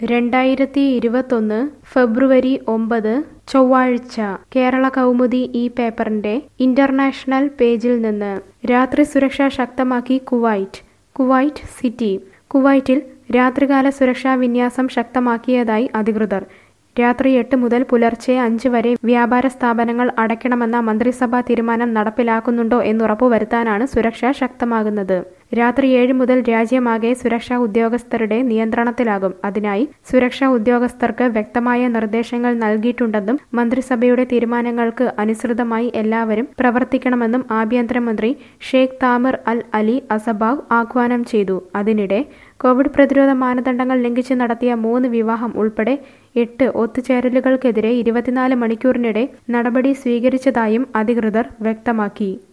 രണ്ടായിരത്തി ഇരുപത്തൊന്ന് ഫെബ്രുവരി ഒമ്പത് ചൊവ്വാഴ്ച കേരള കൗമുദി ഈ പേപ്പറിന്റെ ഇന്റർനാഷണൽ പേജിൽ നിന്ന് രാത്രി സുരക്ഷ ശക്തമാക്കി കുവൈറ്റ് കുവൈറ്റ് സിറ്റി കുവൈറ്റിൽ രാത്രികാല സുരക്ഷാ വിന്യാസം ശക്തമാക്കിയതായി അധികൃതർ രാത്രി എട്ട് മുതൽ പുലർച്ചെ അഞ്ച് വരെ വ്യാപാര സ്ഥാപനങ്ങൾ അടയ്ക്കണമെന്ന മന്ത്രിസഭാ തീരുമാനം നടപ്പിലാക്കുന്നുണ്ടോ എന്നുറപ്പുവരുത്താനാണ് സുരക്ഷ ശക്തമാകുന്നത് രാത്രി ഏഴ് മുതൽ രാജ്യമാകെ സുരക്ഷാ ഉദ്യോഗസ്ഥരുടെ നിയന്ത്രണത്തിലാകും അതിനായി സുരക്ഷാ ഉദ്യോഗസ്ഥർക്ക് വ്യക്തമായ നിർദ്ദേശങ്ങൾ നൽകിയിട്ടുണ്ടെന്നും മന്ത്രിസഭയുടെ തീരുമാനങ്ങൾക്ക് അനുസൃതമായി എല്ലാവരും പ്രവർത്തിക്കണമെന്നും ആഭ്യന്തരമന്ത്രി ഷെയ്ഖ് താമിർ അൽ അലി അസബാവ് ആഹ്വാനം ചെയ്തു അതിനിടെ കോവിഡ് പ്രതിരോധ മാനദണ്ഡങ്ങൾ ലംഘിച്ച് നടത്തിയ മൂന്ന് വിവാഹം ഉൾപ്പെടെ എട്ട് ഒത്തുചേരലുകൾക്കെതിരെ ഇരുപത്തിനാല് മണിക്കൂറിനിടെ നടപടി സ്വീകരിച്ചതായും അധികൃതർ വ്യക്തമാക്കി